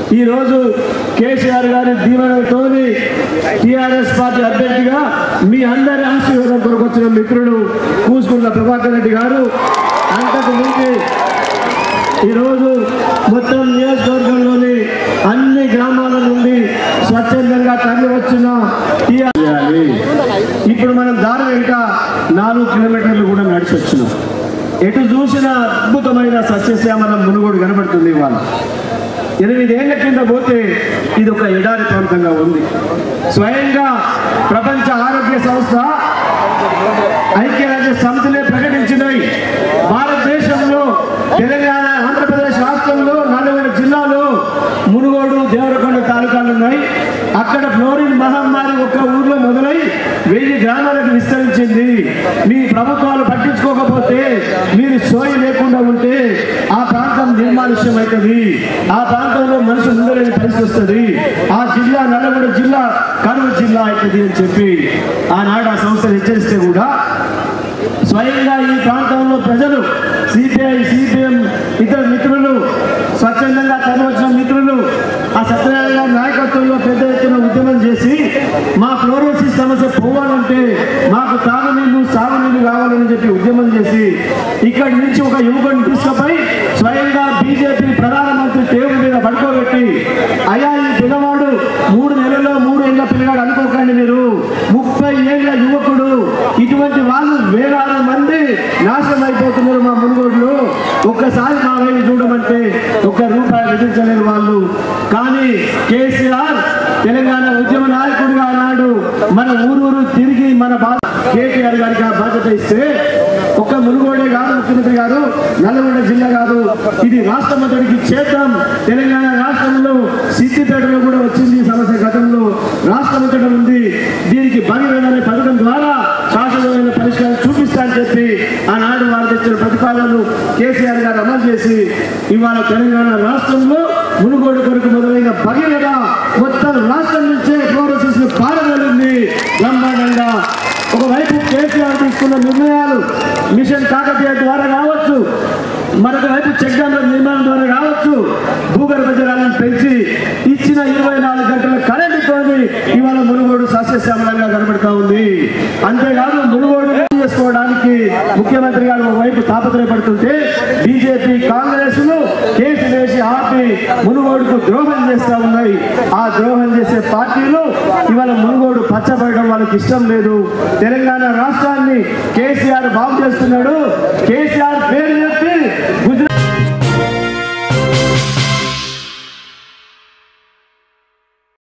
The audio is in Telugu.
ఈ రోజు కేసీఆర్ గారి దీవెనతోని టిఆర్ఎస్ పార్టీ అభ్యర్థిగా మీ అందరి ఆశీర్వాదం కొరకు వచ్చిన మిత్రుడు కూసుకున్న ప్రభాకర్ రెడ్డి గారు అంతకు ముందు ఈరోజు మొత్తం నియోజకవర్గంలోని అన్ని గ్రామాల నుండి స్వచ్ఛందంగా తరలి వచ్చిన టీఆర్ చేయాలి. ఇప్పుడు మనం దారి వెంట నాలుగు కిలోమీటర్లు కూడా నడిచి వచ్చినాం ఎటు చూసిన అద్భుతమైన సస్యశ్యామల మునుగోడు కనబడుతుంది ఇవాళ ఎనిమిదేళ్ల కింద పోతే ఇది ఒక ఎడారి ప్రాంతంగా ఉంది స్వయంగా ప్రపంచ ఆరోగ్య సంస్థ ఐక్యరాజ్య సమితిలే ప్రకటించినాయి భారతదేశంలో తెలంగాణ ఆంధ్రప్రదేశ్ రాష్ట్రంలో నలుగురు జిల్లాలో మునుగోడు దేవరకొండ తాలూకాలు ఉన్నాయి అక్కడ ఫ్లోరిన్ మహమ్మారి ఒక్క ఊర్లో మొదలై వెయ్యి గ్రామాలకు విస్తరించింది మీ ప్రభుత్వాలు పట్టించుకోకపోతే మీరు సోయి లేకుండా ఉంటే ఆ ప్రాంతం నిర్మానుష్యం అవుతుంది ఆ ప్రాంతంలో మనిషి ఉండలేని పరిస్థితి వస్తుంది ఆ జిల్లా నల్లగొండ జిల్లా కరువు జిల్లా అవుతుంది అని చెప్పి ఆనాడు ఆ సంస్థలు హెచ్చరిస్తే కూడా స్వయంగా ఈ ప్రాంతంలో ప్రజలు సిపిఐ సిపిఎం ఇతర మిత్రులు స్వచ్ఛందంగా తరలివచ్చిన మిత్రులు ఆ సత్యనారాయణ గారి నాయకత్వంలో పెద్ద ఎత్తున ఉద్యమం చేసి మా ఫ్లోరోసిస్ సమస్య పోవాలంటే మాకు తాగునీళ్లు సాగునీళ్లు కావాలని చెప్పి ఉద్యమం చేసి ఇక్కడి నుంచి ఒక యువకుడిని తీసుకుపోయి స్వయంగా బీజేపీ ప్రధానమంత్రి టేబుల్ మీద పడుకోబెట్టి అయ్యా ఈ పిల్లవాడు మూడు నెలల్లో మూడు ఏళ్ళ పిల్లగాడు అనుకోకండి మీరు ముప్పై ఏళ్ళ యువకుడు ఇటువంటి వాళ్ళు వేలాది మంది నాశనం అయిపోతున్నారు మా మునుగోడులో ఒక్కసారి మా వైపు చూడమంటే ఒక్క రూపాయి విధించలేని వాళ్ళు కానీ కేసీఆర్ తెలంగాణ ఉద్యమ నాయకుడిగా ఆనాడు మన ఊరూరు తిరిగి మన బా కేటీఆర్ గారికి ఆ బాధ్యత ఇస్తే ఒక్క మునుగోడే కాదు ముఖ్యమంత్రి గారు నల్లగొండ జిల్లా కాదు ఇది రాష్ట్ర మంత్రికి చేద్దాం తెలంగాణ రాష్ట్రంలో సిద్దిపేటలో కూడా వచ్చింది ఈ సమస్య గతంలో రాష్ట్ర మంత్రి ఉంది దీనికి భగీరథ అనే పథకం ద్వారా శాశ్వతమైన పరిష్కారం చూపిస్తా అని చెప్పి ఆనాడు వారు తెచ్చిన ప్రతిపాదనలు కేసీఆర్ గారు అమలు చేసి ఇవాళ తెలంగాణ రాష్ట్రంలో మునుగోడు కొరకు మొదలైన భగీరథ మొత్తం రాష్ట్రం నుంచే ఫ్లోరోసిస్ పారగలింది బ్రహ్మాండంగా ఒకవైపు కేసీఆర్ తీసుకున్న నిర్ణయాలు మిషన్ కాకతీయ ద్వారా కావచ్చు మరొక వైపు చెక్ డ్యాంల నిర్మాణం ద్వారా కావచ్చు భూగర్భ జలాలను పెంచి ఇచ్చిన ఇరవై నాలుగు గంటల కరెంటుతోని ఇవాళ మునుగోడు సస్యశ్యామలంగా కనబడతా ఉంది అంతేకాదు మునుగోడు చేసుకోవడానికి ముఖ్యమంత్రి గారు ఒకవైపు తాపత్రయపడుతుంటే బీజేపీ కాంగ్రెస్ కేసు వేసి ఆపి మునుగోడుకు ద్రోహం చేస్తా ఉన్నాయి ఆ ద్రోహం చేసే పార్టీలు ఇవాళ మునుగోడు పచ్చబడడం వాళ్ళకి ఇష్టం లేదు తెలంగాణ రాష్ట్రాన్ని కేసీఆర్ బాగు చేస్తున్నాడు కేసీఆర్ పేరు చెప్పి